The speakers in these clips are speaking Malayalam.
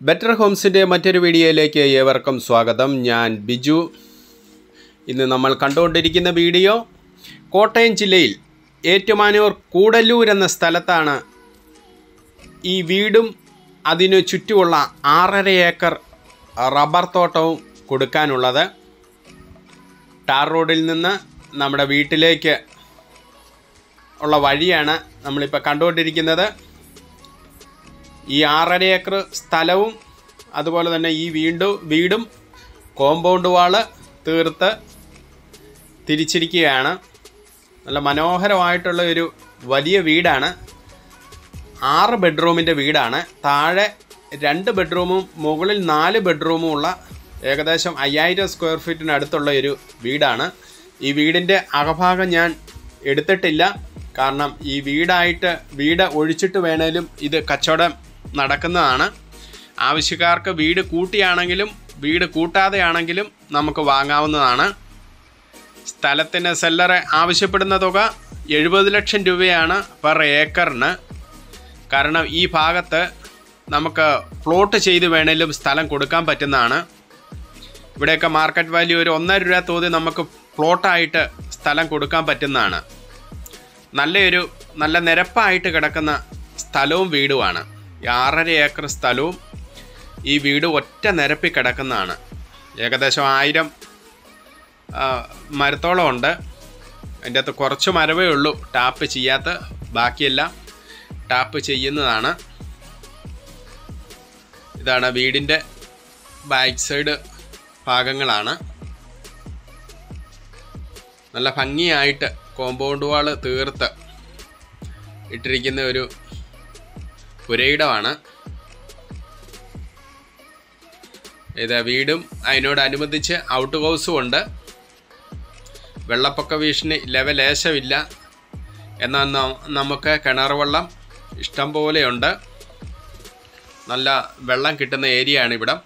ബെറ്റർ ഹോംസിൻ്റെ മറ്റൊരു വീഡിയോയിലേക്ക് ഏവർക്കും സ്വാഗതം ഞാൻ ബിജു ഇന്ന് നമ്മൾ കണ്ടുകൊണ്ടിരിക്കുന്ന വീഡിയോ കോട്ടയം ജില്ലയിൽ ഏറ്റുമാനൂർ കൂടല്ലൂർ എന്ന സ്ഥലത്താണ് ഈ വീടും അതിനു ചുറ്റുമുള്ള ആറര ഏക്കർ റബ്ബർ തോട്ടവും കൊടുക്കാനുള്ളത് ടാർ റോഡിൽ നിന്ന് നമ്മുടെ വീട്ടിലേക്ക് ഉള്ള വഴിയാണ് നമ്മളിപ്പോൾ കണ്ടുകൊണ്ടിരിക്കുന്നത് ഈ ആറര ഏക്കർ സ്ഥലവും അതുപോലെ തന്നെ ഈ വീണ്ടും വീടും കോമ്പൗണ്ട് വാള് തീർത്ത് തിരിച്ചിരിക്കുകയാണ് നല്ല മനോഹരമായിട്ടുള്ള ഒരു വലിയ വീടാണ് ആറ് ബെഡ്റൂമിൻ്റെ വീടാണ് താഴെ രണ്ട് ബെഡ്റൂമും മുകളിൽ നാല് ബെഡ്റൂമും ഉള്ള ഏകദേശം അയ്യായിരം സ്ക്വയർ ഫീറ്റിന് അടുത്തുള്ള ഒരു വീടാണ് ഈ വീടിൻ്റെ അകഭാഗം ഞാൻ എടുത്തിട്ടില്ല കാരണം ഈ വീടായിട്ട് വീട് ഒഴിച്ചിട്ട് വേണേലും ഇത് കച്ചവടം നടക്കുന്നതാണ് ആവശ്യക്കാർക്ക് വീട് കൂട്ടിയാണെങ്കിലും വീട് കൂട്ടാതെ ആണെങ്കിലും നമുക്ക് വാങ്ങാവുന്നതാണ് സ്ഥലത്തിന് സെല്ലറെ ആവശ്യപ്പെടുന്ന തുക എഴുപത് ലക്ഷം രൂപയാണ് പെർ ഏക്കറിന് കാരണം ഈ ഭാഗത്ത് നമുക്ക് പ്ലോട്ട് ചെയ്ത് വേണേലും സ്ഥലം കൊടുക്കാൻ പറ്റുന്നതാണ് ഇവിടെയൊക്കെ മാർക്കറ്റ് വാല്യൂ ഒരു ഒന്നര രൂപ തോതി നമുക്ക് പ്ലോട്ടായിട്ട് സ്ഥലം കൊടുക്കാൻ പറ്റുന്നതാണ് നല്ലൊരു നല്ല നിരപ്പായിട്ട് കിടക്കുന്ന സ്ഥലവും വീടുമാണ് ഈ ആറര ഏക്കർ സ്ഥലവും ഈ വീട് ഒറ്റ നിരപ്പിൽ കിടക്കുന്നതാണ് ഏകദേശം ആയിരം ആ, മരത്തോളം ഉണ്ട് അതിൻ്റെ അകത്ത് കുറച്ച് മരവേ ഉള്ളൂ ടാപ്പ് ചെയ്യാത്ത ബാക്കിയെല്ലാം ടാപ്പ് ചെയ്യുന്നതാണ് ഇതാണ് വീടിൻ്റെ ബാക്ക് സൈഡ് ഭാഗങ്ങളാണ് നല്ല ഭംഗിയായിട്ട് കോമ്പൗണ്ട് വാള് തീർത്ത് ഇട്ടിരിക്കുന്ന ഒരു പുരയിടമാണ് ഇത് വീടും അതിനോടനുബന്ധിച്ച് ഔട്ട് ഹൗസും ഉണ്ട് വെള്ളപ്പൊക്ക ഭീഷണി ലെവലേശമില്ല എന്നാൽ ന- നമുക്ക് കിണർ വെള്ളം ഇഷ്ടം പോലെയുണ്ട് നല്ല വെള്ളം കിട്ടുന്ന ഏരിയ ആണ് ഇവിടം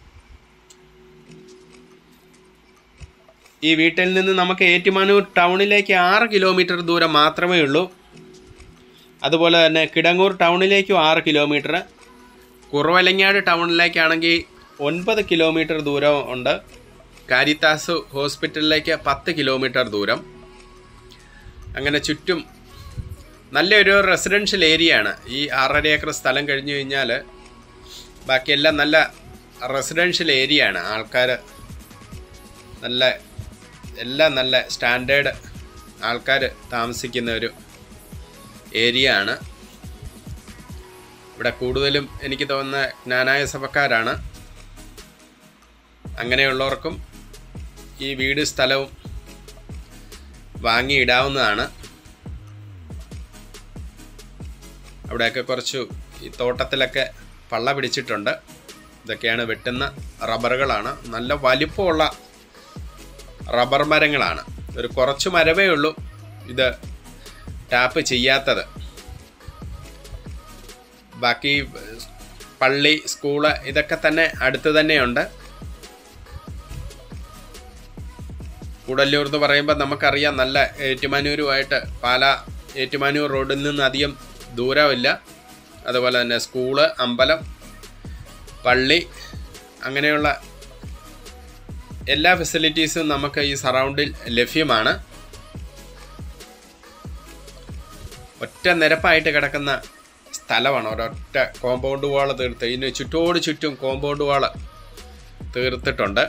ഈ വീട്ടിൽ നിന്ന് നമുക്ക് ഏറ്റുമാനൂർ ടൗണിലേക്ക് ആറ് കിലോമീറ്റർ ദൂരം മാത്രമേ ഉള്ളൂ അതുപോലെ തന്നെ കിടങ്ങൂർ ടൗണിലേക്കും ആറ് കിലോമീറ്റർ കുറവലങ്ങാട് ടൗണിലേക്കാണെങ്കിൽ ഒൻപത് കിലോമീറ്റർ ദൂരം ഉണ്ട് കാരിത്താസ് ഹോസ്പിറ്റലിലേക്ക് പത്ത് കിലോമീറ്റർ ദൂരം അങ്ങനെ ചുറ്റും നല്ലൊരു റെസിഡൻഷ്യൽ ഏരിയ ആണ് ഈ ആറര ഏക്കർ സ്ഥലം കഴിഞ്ഞു കഴിഞ്ഞാൽ ബാക്കിയെല്ലാം നല്ല റെസിഡൻഷ്യൽ ഏരിയ ആണ് ആൾക്കാർ നല്ല എല്ലാം നല്ല സ്റ്റാൻഡേർഡ് ആൾക്കാർ താമസിക്കുന്ന ഒരു ഏരിയ ആണ് ഇവിടെ കൂടുതലും എനിക്ക് തോന്നുന്ന ജ്ഞാനായ സഭക്കാരാണ് അങ്ങനെയുള്ളവർക്കും ഈ വീട് സ്ഥലവും വാങ്ങിയിടാവുന്നതാണ് അവിടെയൊക്കെ കുറച്ച് ഈ തോട്ടത്തിലൊക്കെ പള്ള പിടിച്ചിട്ടുണ്ട് ഇതൊക്കെയാണ് വെട്ടുന്ന റബ്ബറുകളാണ് നല്ല വലിപ്പമുള്ള റബ്ബർ മരങ്ങളാണ് ഒരു കുറച്ച് മരമേ ഉള്ളൂ ഇത് ടാപ്പ് ചെയ്യാത്തത് ബാക്കി പള്ളി സ്കൂള് ഇതൊക്കെ തന്നെ അടുത്ത് തന്നെയുണ്ട് കൂടല്ലൂർ എന്ന് പറയുമ്പോൾ നമുക്കറിയാം നല്ല ഏറ്റുമാനൂരുമായിട്ട് പാല ഏറ്റുമാനൂർ റോഡിൽ നിന്ന് അധികം ദൂരമില്ല അതുപോലെ തന്നെ സ്കൂള് അമ്പലം പള്ളി അങ്ങനെയുള്ള എല്ലാ ഫെസിലിറ്റീസും നമുക്ക് ഈ സറൗണ്ടിൽ ലഭ്യമാണ് ഒറ്റ നിരപ്പായിട്ട് കിടക്കുന്ന സ്ഥലമാണ് ഒരൊറ്റ കോമ്പൗണ്ട് വാള് തീർത്ത് ഇതിന് ചുറ്റോട് ചുറ്റും കോമ്പൗണ്ട് വാള് തീർത്തിട്ടുണ്ട്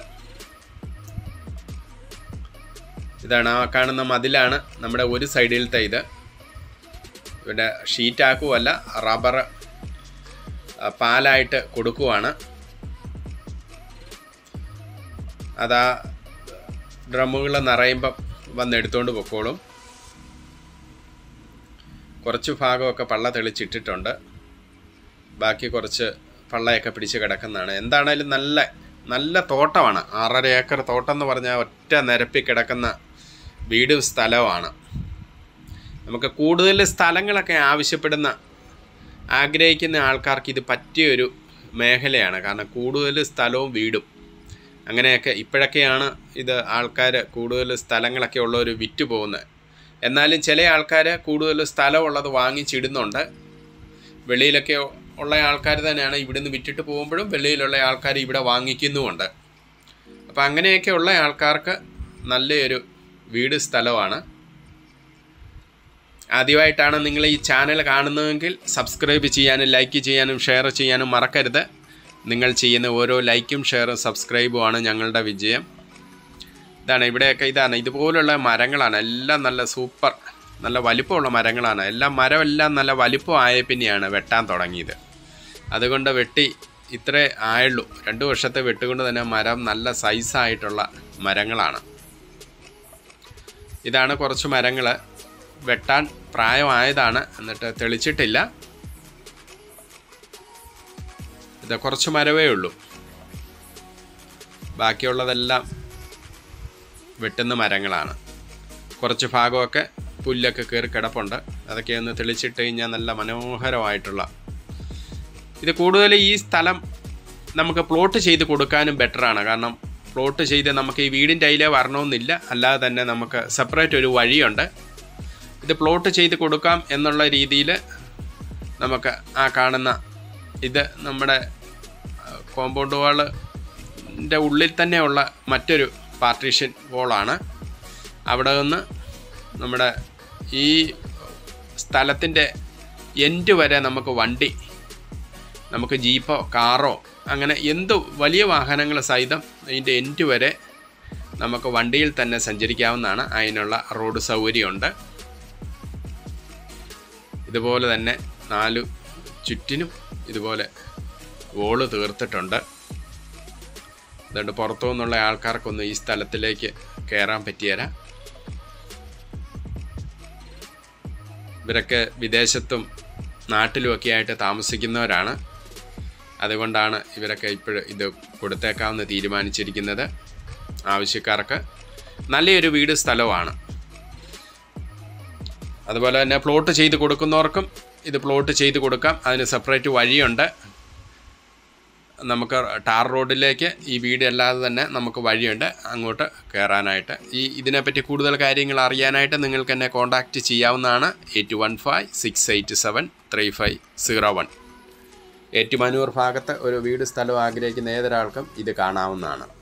ഇതാണ് ആ കാണുന്ന മതിലാണ് നമ്മുടെ ഒരു സൈഡിലത്തെ ഇത് ഇവിടെ ഷീറ്റ് ആക്കുമല്ല റബ്ബർ ആ, പാലായിട്ട് കൊടുക്കുവാണ് അതാ ഡ്രമ്മുകൾ നിറയുമ്പം വന്ന് എടുത്തുകൊണ്ട് പൊക്കോളും കുറച്ച് ഭാഗമൊക്കെ പള്ള തെളിച്ചിട്ടിട്ടുണ്ട് ബാക്കി കുറച്ച് പള്ളയൊക്കെ പിടിച്ച് കിടക്കുന്നതാണ് എന്താണേലും നല്ല നല്ല തോട്ടമാണ് ആറര ഏക്കർ തോട്ടം എന്ന് പറഞ്ഞാൽ ഒറ്റ നിരപ്പി കിടക്കുന്ന വീടും സ്ഥലവുമാണ് നമുക്ക് കൂടുതൽ സ്ഥലങ്ങളൊക്കെ ആവശ്യപ്പെടുന്ന ആഗ്രഹിക്കുന്ന ആൾക്കാർക്ക് ഇത് പറ്റിയൊരു മേഖലയാണ് കാരണം കൂടുതൽ സ്ഥലവും വീടും അങ്ങനെയൊക്കെ ഇപ്പോഴൊക്കെയാണ് ഇത് ആൾക്കാർ കൂടുതൽ സ്ഥലങ്ങളൊക്കെ ഉള്ളവർ വിറ്റ് പോകുന്നത് എന്നാലും ചില ആൾക്കാർ കൂടുതൽ സ്ഥലമുള്ളത് വാങ്ങിച്ചിടുന്നുണ്ട് വെളിയിലൊക്കെ ഉള്ള ആൾക്കാർ തന്നെയാണ് ഇവിടുന്ന് വിറ്റിട്ട് പോകുമ്പോഴും വെളിയിലുള്ള ആൾക്കാർ ഇവിടെ വാങ്ങിക്കുന്നുമുണ്ട് അപ്പോൾ അങ്ങനെയൊക്കെ ഉള്ള ആൾക്കാർക്ക് നല്ലൊരു വീട് സ്ഥലമാണ് ആദ്യമായിട്ടാണ് നിങ്ങൾ ഈ ചാനൽ കാണുന്നതെങ്കിൽ സബ്സ്ക്രൈബ് ചെയ്യാനും ലൈക്ക് ചെയ്യാനും ഷെയർ ചെയ്യാനും മറക്കരുത് നിങ്ങൾ ചെയ്യുന്ന ഓരോ ലൈക്കും ഷെയറും സബ്സ്ക്രൈബുമാണ് ഞങ്ങളുടെ വിജയം ഇതാണ് ഇവിടെയൊക്കെ ഇതാണ് ഇതുപോലുള്ള മരങ്ങളാണ് എല്ലാം നല്ല സൂപ്പർ നല്ല വലിപ്പമുള്ള മരങ്ങളാണ് എല്ലാം മരമെല്ലാം നല്ല വലിപ്പമായ പിന്നെയാണ് വെട്ടാൻ തുടങ്ങിയത് അതുകൊണ്ട് വെട്ടി ഇത്രേ ആയുള്ളൂ രണ്ട് വർഷത്തെ വെട്ടുകൊണ്ട് തന്നെ മരം നല്ല സൈസായിട്ടുള്ള മരങ്ങളാണ് ഇതാണ് കുറച്ച് മരങ്ങൾ വെട്ടാൻ പ്രായമായതാണ് എന്നിട്ട് തെളിച്ചിട്ടില്ല ഇത് കുറച്ച് മരവേ ഉള്ളൂ ബാക്കിയുള്ളതെല്ലാം വെട്ടുന്ന മരങ്ങളാണ് കുറച്ച് ഭാഗമൊക്കെ പുല്ലൊക്കെ കയറി കിടപ്പുണ്ട് അതൊക്കെ ഒന്ന് തെളിച്ചിട്ട് കഴിഞ്ഞാൽ നല്ല മനോഹരമായിട്ടുള്ള ഇത് കൂടുതൽ ഈ സ്ഥലം നമുക്ക് പ്ലോട്ട് ചെയ്ത് കൊടുക്കാനും ബെറ്ററാണ് കാരണം പ്ലോട്ട് ചെയ്ത് നമുക്ക് ഈ വീടിൻ്റെ അതിലേ വരണമെന്നില്ല അല്ലാതെ തന്നെ നമുക്ക് സെപ്പറേറ്റ് ഒരു വഴിയുണ്ട് ഇത് പ്ലോട്ട് ചെയ്ത് കൊടുക്കാം എന്നുള്ള രീതിയിൽ നമുക്ക് ആ കാണുന്ന ഇത് നമ്മുടെ കോമ്പൗണ്ട് വാളിൻ്റെ ഉള്ളിൽ തന്നെയുള്ള മറ്റൊരു പാർട്ടീഷൻ വോളാണ് അവിടെ നിന്ന് നമ്മുടെ ഈ സ്ഥലത്തിൻ്റെ എൻഡ് വരെ നമുക്ക് വണ്ടി നമുക്ക് ജീപ്പോ കാറോ അങ്ങനെ എന്ത് വലിയ വാഹനങ്ങൾ സഹിതം അതിൻ്റെ എൻഡ് വരെ നമുക്ക് വണ്ടിയിൽ തന്നെ സഞ്ചരിക്കാവുന്നതാണ് അതിനുള്ള റോഡ് സൗകര്യമുണ്ട് ഇതുപോലെ തന്നെ നാലു ചുറ്റിനും ഇതുപോലെ വോള് തീർത്തിട്ടുണ്ട് അതുകൊണ്ട് പുറത്തു നിന്നുള്ള ആൾക്കാർക്കൊന്നും ഈ സ്ഥലത്തിലേക്ക് കയറാൻ പറ്റിയല്ല ഇവരൊക്കെ വിദേശത്തും നാട്ടിലുമൊക്കെ ആയിട്ട് താമസിക്കുന്നവരാണ് അതുകൊണ്ടാണ് ഇവരൊക്കെ ഇപ്പോഴും ഇത് കൊടുത്തേക്കാമെന്ന് തീരുമാനിച്ചിരിക്കുന്നത് ആവശ്യക്കാർക്ക് നല്ലൊരു വീട് സ്ഥലമാണ് അതുപോലെ തന്നെ പ്ലോട്ട് ചെയ്ത് കൊടുക്കുന്നവർക്കും ഇത് പ്ലോട്ട് ചെയ്ത് കൊടുക്കാം അതിന് സെപ്പറേറ്റ് വഴിയുണ്ട് നമുക്ക് ടാർ റോഡിലേക്ക് ഈ വീട് അല്ലാതെ തന്നെ നമുക്ക് വഴിയുണ്ട് അങ്ങോട്ട് കയറാനായിട്ട് ഈ ഇതിനെപ്പറ്റി കൂടുതൽ കാര്യങ്ങൾ അറിയാനായിട്ട് നിങ്ങൾക്ക് എന്നെ കോൺടാക്റ്റ് ചെയ്യാവുന്നതാണ് eight one five six eight seven three five zero one Ettumanoor ഭാഗത്ത് ഒരു വീട് സ്ഥലം ആഗ്രഹിക്കുന്ന ഏതൊരാൾക്കും ഇത് കാണാവുന്നതാണ്